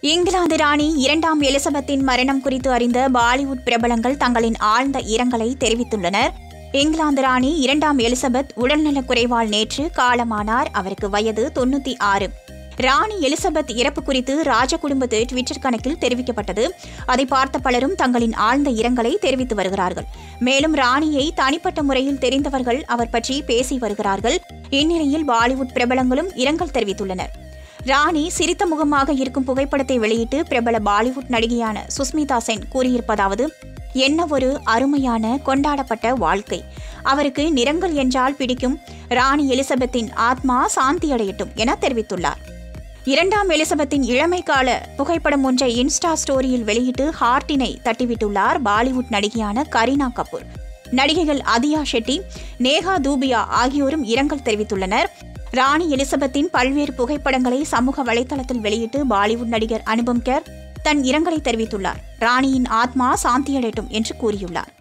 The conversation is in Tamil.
இங்கிலாந்து ராணி இரண்டாம் எலிசபெத்தின் மரணம் குறித்து அறிந்த பாலிவுட் பிரபலங்கள் தங்களின் ஆழ்ந்த இரங்கலை தெரிவித்துள்ளனர் இங்கிலாந்து ராணி இரண்டாம் எலிசபெத் உடல்நலக் குறைவால் நேற்று காலமானார் அவருக்கு வயது தொண்ணூத்தி ஆறு ராணி எலிசபெத் இறப்பு குறித்து ராஜ குடும்பத்து ட்விட்டர் கணக்கில் தெரிவிக்கப்பட்டது அதை பார்த்த பலரும் தங்களின் ஆழ்ந்த இரங்கலை தெரிவித்து வருகிறார்கள் மேலும் ராணியை தனிப்பட்ட முறையில் தெரிந்தவர்கள் அவர் பற்றி பேசி வருகிறார்கள் இந்நிலையில் பாலிவுட் பிரபலங்களும் இரங்கல் தெரிவித்துள்ளனர் ராணி சிரித்த முகமாக இருக்கும் புகைப்படத்தை வெளியிட்டு பிரபல பாலிவுட் நடிகையான சுஸ்மிதா சென் கூறியிருப்பதாவது என்ன ஒரு அருமையான கொண்டாடப்பட்ட வாழ்க்கை அவருக்கு நிறங்கள் என்றால் பிடிக்கும் ராணி எலிசபெத்தின் ஆத்மா சாந்தியடையட்டும் என தெரிவித்துள்ளார் இரண்டாம் எலிசபெத்தின் இளமை கால புகைப்படம் ஒன்றை இன்ஸ்டா ஸ்டோரியில் வெளியிட்டு ஹார்ட்டினை தட்டிவிட்டுள்ளார் பாலிவுட் நடிகையான கரீனா கபூர் நடிகைகள் அதியா ஷெட்டி நேஹா தூபியா ஆகியோரும் இரங்கல் தெரிவித்துள்ளனர் ராணி எலிசபெத்தின் பல்வேறு புகைப்படங்களை சமூக வலைதளத்தில் வெளியிட்டு பாலிவுட் நடிகர் அனுபம் கேர் தன் இரங்கலை தெரிவித்துள்ளார் ராணியின் ஆத்மா சாந்தியடையட்டும் என்று கூறியுள்ளார்